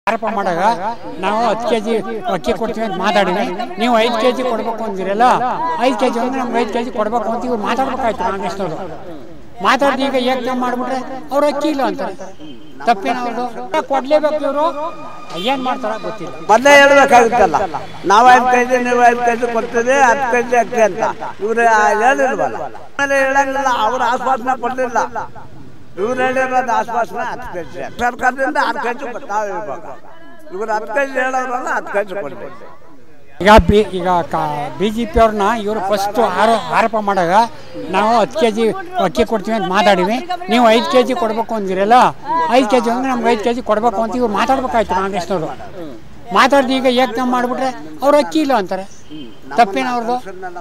ಆರೋಪ ಮಾಡಾಗ ನಾವು ಹತ್ತು ಕೆ ಜಿ ಅಕ್ಕಿ ಕೊಡ್ತೀವಿ ಅಂತ ಮಾತಾಡಿವಿ ನೀವು ಐದು ಕೆ ಜಿ ಕೊಡ್ಬೇಕು ಅಂದಿರಲ್ಲ ಐದು ಕೆ ಜಿ ಅಂದ್ರೆ ನಮ್ಗೆ ಐದು ಕೆ ಜಿ ಕೊಡ್ಬೇಕು ಅಂತ ಇವ್ರು ಮಾತಾಡ್ಬೇಕಾಯ್ತು ಕಾಂಗ್ರೆಸ್ನವರು ಮಾತಾಡ್ದು ಈಗ ಏಕ್ದಮ್ ಮಾಡ್ಬಿಟ್ರೆ ಅವ್ರು ಅಕ್ಕಿ ಇಲ್ಲ ಅಂತಾರೆ ತಪ್ಪೇನ ಅವ್ರದ್ದು ಕೊಡ್ಲೇಬೇಕು ಇವರು ಏನ್ ಮಾಡ್ತಾರ ಗೊತ್ತಿಲ್ಲ ಮೊದಲೇ ಹೇಳ್ಬೇಕಾಗುತ್ತಲ್ಲ ನಾವು ಐದು ಕೆ ಜಿ ನೀವು ಐದು ಕೆ ಜಿ ಕೊಡ್ತೀವಿ ಹತ್ತು ಕೆ ಜಿ ಅಕ್ಕಿ ಅಂತ ಇವ್ರು ಹೇಳಿಲ್ವಲ್ಲ ಆಮೇಲೆ ಹೇಳಂಗಿಲ್ಲ ಅವ್ರ ಆಶ್ವಾಸನೆ ಕೊಡಲಿಲ್ಲ ಇವ್ರು ಹೇಳಿರೋದು ಆಶ್ವಾಸನೆ ಹತ್ತು ಕೆ ಜಿ ಸರ್ಕಾರದಿಂದ ಹತ್ತು ಕೆ ಜಿ ಬರ್ತಾವೆ ಇವಾಗ ಇವ್ರು ಹತ್ತು ಕೆ ಜಿ ಹೇಳೋರಲ್ಲ ಹತ್ತು ಕೆ ಜಿ ಕೊಡ್ಬೇಕು ಈಗ ಬಿ ಈಗ ಬಿ ಜೆ ಪಿ ಅವ್ರನ್ನ ಇವರು ಫಸ್ಟ್ ಆರೋ ಆರೋಪ ಮಾಡಾಗ ನಾವು ಹತ್ತು ಕೆ ಜಿ ಅಕ್ಕಿ ಕೊಡ್ತೀವಿ ಅಂತ ಮಾತಾಡಿವಿ ನೀವು ಐದು ಕೆ ಜಿ ಕೊಡಬೇಕು ಅಂದಿರಲ್ಲ ಐದು ಕೆ ಜಿ ಅಂದ್ರೆ ನಮ್ಗೆ ಐದು ಕೆ ಜಿ ಕೊಡಬೇಕು ಅಂತ ಇವ್ರು ಮಾತಾಡ್ಬೇಕಾಯ್ತು ಕಾಂಗ್ರೆಸ್ನವರು ಮಾತಾಡ್ದು ಈಗ ಏಕ್ದಮ್ ಮಾಡಿಬಿಟ್ರೆ ಅವ್ರು ಅಕ್ಕಿ ಇಲ್ಲ ಅಂತಾರೆ ತಪ್ಪೇನ ಅವ್ರದ್ದು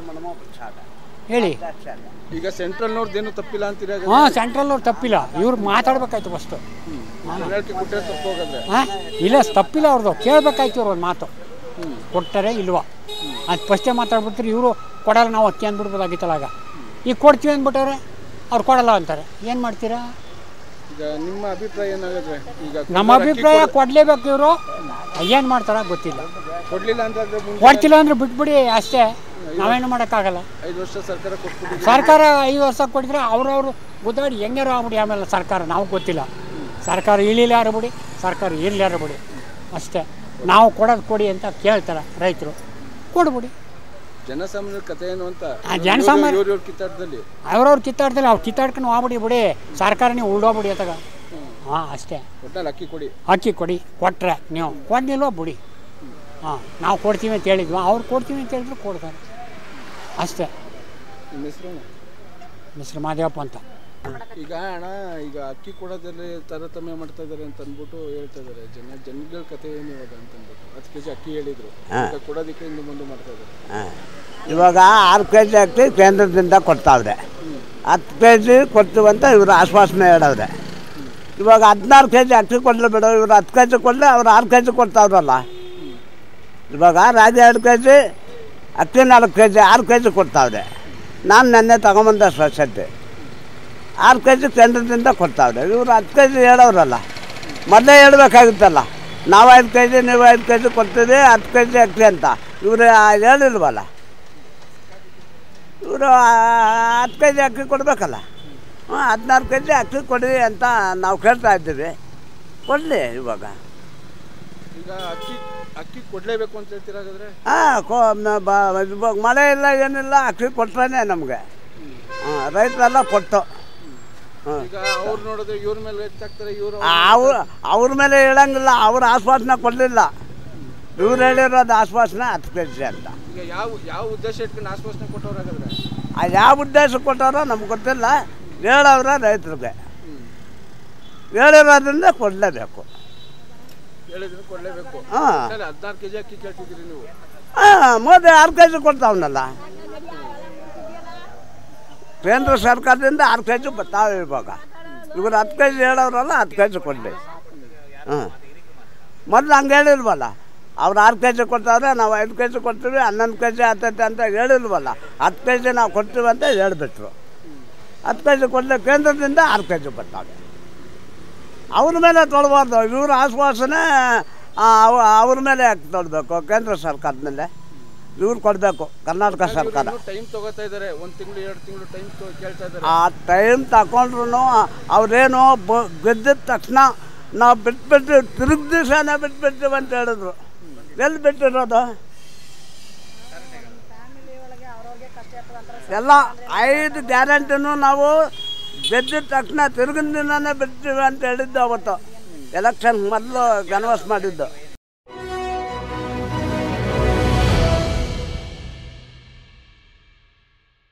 ಹೇಳಿ ಈಗ ಸೆಂಟ್ರಲ್ನವ್ರದ್ದೇನು ತಪ್ಪಿಲ್ಲ ಅಂತೀರ ಹಾಂ ಸೆಂಟ್ರಲ್ ಅವ್ರು ತಪ್ಪಿಲ್ಲ ಇವ್ರು ಮಾತಾಡ್ಬೇಕಾಯ್ತು ಫಸ್ಟು ಹೇಳ್ಕೆ ಕೊಟ್ಟರೆ ತಪ್ಪು ಹೋಗಂದ್ರೆ ಹಾಂ ಇಲ್ಲ ತಪ್ಪಿಲ್ಲ ಅವ್ರದ್ದು ಕೇಳಬೇಕಾಯ್ತು ಇವ್ರು ಒಂದು ಮಾತು ಕೊಡ್ತಾರೆ ಇಲ್ವಾ ಅದು ಫಸ್ಟೇ ಮಾತಾಡ್ಬಿಟ್ರೆ ಇವರು ಕೊಡಲ್ಲ ನಾವು ಅಕ್ಕಿ ಅಂದ್ಬಿಡ್ಬೋದಾಗಿತ್ತಲ್ಲ ಆಗ ಈಗ ಕೊಡ್ತೀವಿ ಅಂದ್ಬಿಟ್ಟವ್ರೆ ಅವ್ರು ಕೊಡಲ್ಲ ಅಂತಾರೆ ಏನು ಮಾಡ್ತೀರಾ ಈಗ ನಿಮ್ಮ ಅಭಿಪ್ರಾಯ ಏನಾಗುತ್ತೆ ಈಗ ನಮ್ಮ ಅಭಿಪ್ರಾಯ ಕೊಡಲೇಬೇಕು ಇವರು ಏನು ಮಾಡ್ತಾರ ಗೊತ್ತಿಲ್ಲ ಕೊಡ್ಲಿಲ್ಲ ಅಂತಂದ್ರೆ ಮುಂದೆ ಕೊಡ್ತಿಲ್ಲ ಅಂದ್ರೆ ಬಿಟ್ಬಿಡಿ ಅಷ್ಟೇ ನಾವೇನು ಮಾಡೋಕ್ಕಾಗಲ್ಲ ಐದು ವರ್ಷ ಸರ್ಕಾರ ಕೊಟ್ಬಿಟ್ಟಿದೆ ಸರ್ಕಾರ ಐದು ವರ್ಷ ಕೊಟ್ಟಿದ್ರೆ ಅವ್ರವ್ರು ಗುದ್ದಾಡಿ ಹೆಂಗಾರು ಆಗ್ಬಿಡಿ ಆಮೇಲೆ ಸರ್ಕಾರ ನಾವು ಗೊತ್ತಿಲ್ಲ ಸರ್ಕಾರ ಇಳಿಲಿ ಬಿಡಿ ಸರ್ಕಾರ ಇರಲಿ ಬಿಡಿ ಅಷ್ಟೇ ನಾವು ಕೊಡೋದು ಕೊಡಿ ಅಂತ ಕೇಳ್ತಾರೆ ರೈತರು ಕೊಡ್ಬಿಡಿ ಜನಸಾಮಾನ್ಯರ ಕಥೆ ಏನು ಅಂತ ಆ ಜನಸಾಮಾನ್ಯ- ಇವ್ರ ಇವ್ರ ಕಿತ್ತಾಟದಲ್ಲಿ ಅವ್ರವ್ರು ಕಿತ್ತಾಡ್ದಲ್ಲಿ ಅವ್ರು ಕಿತ್ತಾಡ್ಕೊಂಡು ಹೋಗ್ಬಿಡಿ ಬಿಡಿ ಸರ್ಕಾರ ನೀವು ಉಳ್ದೋಗ್ಬಿಡಿ ಅತ್ತಾಗ ಹಾಂ ಅಷ್ಟೇ ಒಟ್ಟಲ್ಲಿ ಅಕ್ಕಿ ಕೊಡಿ ಅಕ್ಕಿ ಕೊಡಿ ಕೊಟ್ರೆ ನೀವು ಕೊಡ್ಲಿಲ್ವ ಬಿಡಿ ಹಾಂ ನಾವು ಕೊಡ್ತೀವಿ ಅಂತ ಹೇಳಿದ್ವಿ ಅವ್ರು ಕೊಡ್ತೀವಿ ಅಂತ ಹೇಳಿದ್ರು ಕೊಡ್ತಾರೆ ಅಷ್ಟೇ ನಿಮ್ಮ ಹೆಸರು ಮಿಸ್ಟರ್ ಮಾದೇವಪ್ಪ ಅಂತ ಈಗ ಅಣ್ಣ ಈಗ ಅಕ್ಕಿ ಕೊಡೋದ್ರಲ್ಲಿ ತಾರತಮ್ಯ ಮಾಡ್ತಾ ಇದಾರೆ ಅಂತ ಅಂದ್ಬಿಟ್ಟು ಹೇಳ್ತಾ ಇದಾರೆ ಜನ ಜನಗಳ ಕಥೆ ಏನು ಇವಾಗ ಅಂತ ಅಂದ್ಬಿಟ್ಟು ಹತ್ತು ಕೆಜಿ ಅಕ್ಕಿ ಹೇಳಿದ್ರು ಈಗ ಕೊಡೋದಕ್ಕೆ ಹಿಂದೆ ಮುಂದೆ ಮಾಡ್ತಾ ಇದ್ದಾರೆ ಇವಾಗ ಆರು ಕೆ ಜಿ ಅಕ್ಕಿ ಕೇಂದ್ರದಿಂದ ಕೊಡ್ತಾವ್ರೆ ಹತ್ತು ಕೆ ಜಿ ಕೊಡ್ತೀವಂತ ಇವರು ಆಶ್ವಾಸನೆ ಹೇಳವ್ರೆ ಇವಾಗ ಹದಿನಾರು ಕೆ ಜಿ ಅಕ್ಕಿ ಕೊಡಲಿ ಬಿಡು ಇವ್ರು ಹತ್ತು ಕೆ ಜಿ ಕೊಡಲಿ ಅವ್ರು ಆರು ಕೆ ಜಿ ಕೊಡ್ತಾವ್ರಲ್ಲ ಇವಾಗ ರಾಜ ಎರಡು ಕೆ ಜಿ ಅಕ್ಕಿ ನಾಲ್ಕು ಕೆ ಜಿ ಆರು ಕೆ ಜಿ ಕೊಡ್ತಾವ್ರೆ ನಾನು ನೆನ್ನೆ ತಗೊಂಬಂದೆ ಸ್ವಚ್ಛತೆ ಆರು ಕೆ ಜಿ ಕೇಂದ್ರದಿಂದ ಕೊಡ್ತಾವ್ರೆ ಇವರು ಹತ್ತು ಕೆ ಜಿ ಹೇಳೋರಲ್ಲ ಮೊದಲೇ ಹೇಳ್ಬೇಕಾಗುತ್ತಲ್ಲ ನಾವು ಐದು ಕೆ ಜಿ ನೀವು ಐದು ಕೆ ಜಿ ಕೊಡ್ತೀವಿ ಹತ್ತು ಕೆ ಜಿ ಅಕ್ಕಿ ಅಂತ ಇವರು ಹೇಳಿಲ್ವಲ್ಲ ಇವರು ಹತ್ತು ಕೆ ಜಿ ಅಕ್ಕಿ ಕೊಡಬೇಕಲ್ಲ ಹಾಂ ಹದಿನಾರು ಕೆ ಜಿ ಅಕ್ಕಿ ಕೊಡಿ ಅಂತ ನಾವು ಕೇಳ್ತಾ ಇದ್ದೀವಿ ಕೊಡಲಿ ಇವಾಗ ಈಗ ಅಕ್ಕಿ ಅಕ್ಕಿ ಕೊಡ್ಲೇಬೇಕು ಅಂತ ಹೇಳ್ತೀರಾ ಹಾಗಾದ್ರೆ ಹಾಂ ಕೋ ಮ- ಬ- ಇವಾಗ ಮಳೆ ಇಲ್ಲ ಏನಿಲ್ಲ ಅಕ್ಕಿ ಕೊಟ್ರೇನೆ ನಮಗೆ ಹಾಂ ರೈತರೆಲ್ಲ ಕೊಟ್ಟು ಹಾಂ ಈಗ ಅವ್ರು ನೋಡಿದ್ರೆ ಇವ್ರ ಮೇಲೆ ಎತ್ತಾಕ್ತಾರೆ ಇವರು ಅವ್ರ ಅವ್ರ ಮೇಲೆ ಹೇಳಂಗಿಲ್ಲ ಅವ್ರ ಆಶ್ವಾಸನೆ ಕೊಡಲಿಲ್ಲ ಇವ್ರು ಹೇಳಿರೋದು ಆಶ್ವಾಸನೆ ಹತ್ತು ಕೆ ಜಿ ಅಂತ ಈಗ ಯಾವ ಯಾವ ಉದ್ದೇಶ ಇಟ್ಕೊಂಡು ಆಶ್ವಾಸನೆ ಕೊಟ್ಟವ್ರು ಹಾಗಾದ್ರೆ ಅದು ಯಾವ ಉದ್ದೇಶ ಕೊಟ್ಟಾರೋ ನಮ್ಗೆ ಗೊತ್ತಿಲ್ಲ ಹೇಳವ್ರೆ ರೈತರಿಗೆ ಹೇಳಿರೋದ್ರಿಂದ ಕೊಡಲೇಬೇಕು ಹೇಳಿದ್ರೆ ಕೊಡ್ಲೇಬೇಕು ಹಾಂ ಹದಿನಾರು ಕೆಜಿ ಅಕ್ಕಿ ಕೇಳ್ತಿದ್ದೀರಿ ನೀವು ಹಾಂ ಮೋದಿ ಆರು ಕೆ ಜಿ ಕೊಡ್ತಾವನಲ್ಲ ಕೇಂದ್ರ ಸರ್ಕಾರದಿಂದ ಆರು ಕೆ ಜಿ ಬರ್ತಾವೆ ಇವಾಗ ಇವರು ಹತ್ತು ಕೆ ಜಿ ಹೇಳೋರಲ್ಲ ಹತ್ತು ಕೆ ಜಿ ಕೊಡಲಿ ಹಾಂ ಮೊದಲು ಹಂಗೆ ಹೇಳಿಲ್ವಲ್ಲ ಅವ್ರು ಆರು ಕೆ ಜಿ ಕೊಡ್ತಾವ್ರೆ ನಾವು ಐದು ಕೆ ಜಿ ಕೊಡ್ತೀವಿ ಹನ್ನೊಂದು ಕೆ ಜಿ ಆಗ್ತೈತೆ ಅಂತ ಹೇಳಿಲ್ವಲ್ಲ ಹತ್ತು ಕೆ ಜಿ ನಾವು ಕೊಡ್ತೀವಿ ಅಂತ ಹೇಳಿಬಿಟ್ರು ಹತ್ತು ಕೆ ಜಿ ಕೊಡಲಿ ಕೇಂದ್ರದಿಂದ ಆರು ಕೆ ಜಿ ಬರ್ತಾವೆ ಅವ್ರ ಮೇಲೆ ತೊಳಬಾರ್ದು ಇವ್ರ ಆಶ್ವಾಸನೆ ಆ, ಅವ- ಅವ್ರ ಮೇಲೆ ಯಾಕೆ ತೊಡಬೇಕು ಕೇಂದ್ರ ಸರ್ಕಾರದ ಮೇಲೆ ಇವ್ರು ಕೊಡಬೇಕು ಕರ್ನಾಟಕ ಸರ್ಕಾರ ಟೈಮ್ ತಗೋತಾ ಇದಾರೆ ಒಂದ್ ತಿಂಗಳು ಎರಡು ತಿಂಗಳು ಟೈಮ್ ಕೇಳ್ತಾ ಇದಾರೆ ಆ ಟೈಮ್ ತಗೊಂಡ್ರು ಅವ್ರೇನು ಬ ಗೆದ್ದಿದ ತಕ್ಷಣ ನಾವು ಬಿಟ್ಬಿಟ್ಟು ತಿರುಗಿ ದಿವಸನೇ ಬಿಟ್ಬಿಡ್ತೀವಿ ಅಂತ ಹೇಳಿದ್ರು ಎಲ್ಲಿ ಬಿಟ್ಟಿರೋದು ಎಲ್ಲ ಐದು ಗ್ಯಾರಂಟಿನೂ ನಾವು ಗೆದ್ದಿದ ತಕ್ಷಣ ತಿರುಗಿನ ದಿನನೇ ಬಿಡ್ತೀವಿ ಅಂತ ಹೇಳಿದ್ದು ಅವತ್ತು ಎಲೆಕ್ಷನ್ ಮೊದಲು ಕನ್ವರ್ಸ್ ಮಾಡಿದ್ದು